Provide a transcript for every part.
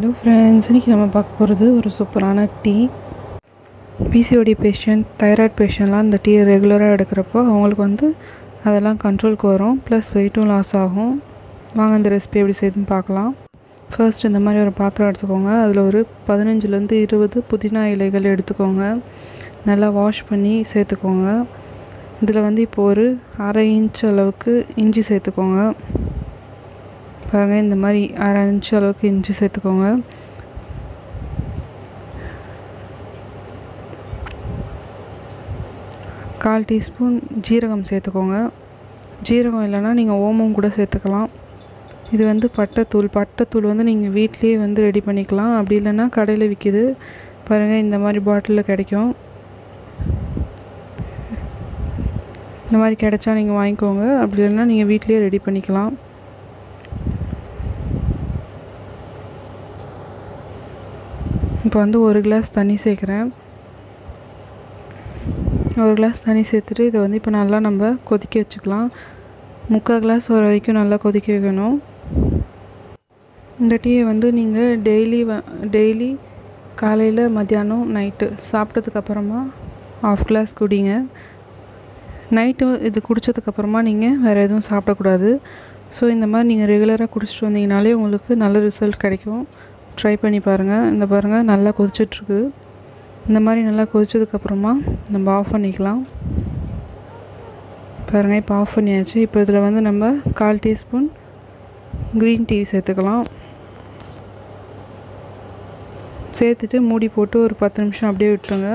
hello friends இன்றைக்கி நம்ம பார்க்க போகிறது ஒரு சூப்பரான டீ பிசிஓடி பேஷண்ட் தைராய்டு பேஷண்ட்லாம் இந்த டீயை ரெகுலராக எடுக்கிறப்போ அவங்களுக்கு வந்து அதெல்லாம் கண்ட்ரோலுக்கு வரும் ப்ளஸ் வெயிட்டும் லாஸ் ஆகும் வாங்க இந்த ரெசிபி எப்படி செய்யுதுன்னு பார்க்கலாம் ஃபர்ஸ்ட் இந்த மாதிரி ஒரு பாத்திரம் எடுத்துக்கோங்க அதில் ஒரு பதினஞ்சுலேருந்து இருபது புதினா இலைகள் எடுத்துக்கோங்க நல்லா வாஷ் பண்ணி சேர்த்துக்கோங்க இதில் வந்து இப்போ ஒரு அரை இன்ச் அளவுக்கு இஞ்சி சேர்த்துக்கோங்க பாருங்கள் இந்த மாதிரி அரை இன்ச் அளவுக்கு இஞ்சி சேர்த்துக்கோங்க கால் டீஸ்பூன் ஜீரகம் சேர்த்துக்கோங்க ஜீரகம் இல்லைன்னா நீங்கள் ஓமம் கூட சேர்த்துக்கலாம் இது வந்து பட்டைத்தூள் பட்டைத்தூள் வந்து நீங்கள் வீட்லேயே வந்து ரெடி பண்ணிக்கலாம் அப்படி இல்லைன்னா கடையில் விற்கிது பாருங்கள் இந்த மாதிரி பாட்டிலில் கிடைக்கும் இந்த மாதிரி கிடைச்சா நீங்கள் வாங்கிக்கோங்க அப்படி இல்லைன்னா நீங்கள் வீட்லேயே ரெடி பண்ணிக்கலாம் இப்போ வந்து ஒரு கிளாஸ் தண்ணி சேர்க்குறேன் ஒரு கிளாஸ் தண்ணி சேர்த்துட்டு இதை வந்து இப்போ நல்லா நம்ம கொதிக்க வச்சுக்கலாம் முக்கால் கிளாஸ் வர வரைக்கும் நல்லா கொதிக்க வைக்கணும் இந்த டீயை வந்து நீங்கள் டெய்லி வ டெய்லி காலையில் மத்தியானம் நைட்டு சாப்பிட்டதுக்கப்புறமா ஆஃப் கிளாஸ் குடிங்க நைட்டு இது குடித்ததுக்கப்புறமா நீங்கள் வேறு எதுவும் சாப்பிடக்கூடாது ஸோ இந்த மாதிரி நீங்கள் ரெகுலராக குடிச்சிட்டு வந்தீங்கனாலே உங்களுக்கு நல்ல ரிசல்ட் கிடைக்கும் ட்ரை பண்ணி பாருங்கள் இந்த பாருங்கள் நல்லா கொதிச்சிட்ருக்கு இந்த மாதிரி நல்லா கொதிச்சதுக்கப்புறமா நம்ம ஆஃப் பண்ணிக்கலாம் பாருங்கள் இப்போ ஆஃப் பண்ணியாச்சு இப்போ இதில் வந்து நம்ம கால் டீஸ்பூன் க்ரீன் டீ சேர்த்துக்கலாம் சேர்த்துட்டு மூடி போட்டு ஒரு பத்து நிமிஷம் அப்படியே விட்டுருங்க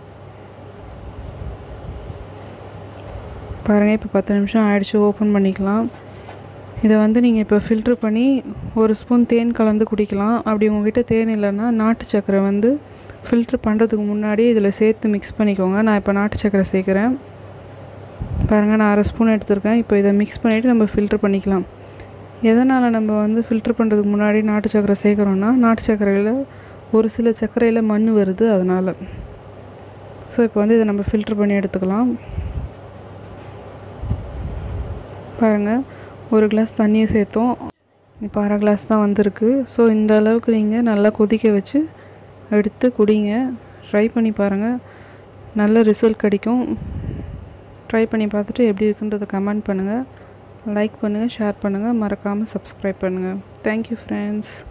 பாருங்கள் இப்போ பத்து நிமிஷம் ஆயிடுச்சு ஓப்பன் பண்ணிக்கலாம் இதை வந்து நீங்கள் இப்போ ஃபில்ட்ரு பண்ணி ஒரு ஸ்பூன் தேன் கலந்து குடிக்கலாம் அப்படி உங்ககிட்ட தேன் இல்லைன்னா நாட்டு சக்கரை வந்து ஃபில்ட்ரு பண்ணுறதுக்கு முன்னாடி இதில் சேர்த்து மிக்ஸ் பண்ணிக்கோங்க நான் இப்போ நாட்டு சக்கரை சேர்க்குறேன் பாருங்கள் நான் அரை ஸ்பூன் எடுத்திருக்கேன் இப்போ இதை மிக்ஸ் பண்ணிவிட்டு நம்ம ஃபில்ட்ரு பண்ணிக்கலாம் எதனால் நம்ம வந்து ஃபில்ட்ரு பண்ணுறதுக்கு முன்னாடி நாட்டு சக்கரை சேர்க்குறோன்னா நாட்டு சக்கரையில் ஒரு சில சர்க்கரையில் மண் வருது அதனால் ஸோ இப்போ வந்து இதை நம்ம ஃபில்ட்ரு பண்ணி எடுத்துக்கலாம் பாருங்கள் ஒரு கிளாஸ் தண்ணியை சேர்த்தோம் இப்போ அரை கிளாஸ் தான் வந்திருக்கு ஸோ இந்த அளவுக்கு நீங்கள் நல்லா கொதிக்க வச்சு எடுத்து குடிங்க ட்ரை பண்ணி பாருங்கள் நல்ல ரிசல்ட் கிடைக்கும் ட்ரை பண்ணி பார்த்துட்டு எப்படி இருக்குன்றதை கமெண்ட் பண்ணுங்கள் லைக் பண்ணுங்கள் ஷேர் பண்ணுங்கள் மறக்காமல் சப்ஸ்கிரைப் பண்ணுங்கள் தேங்க்யூ ஃப்ரெண்ட்ஸ்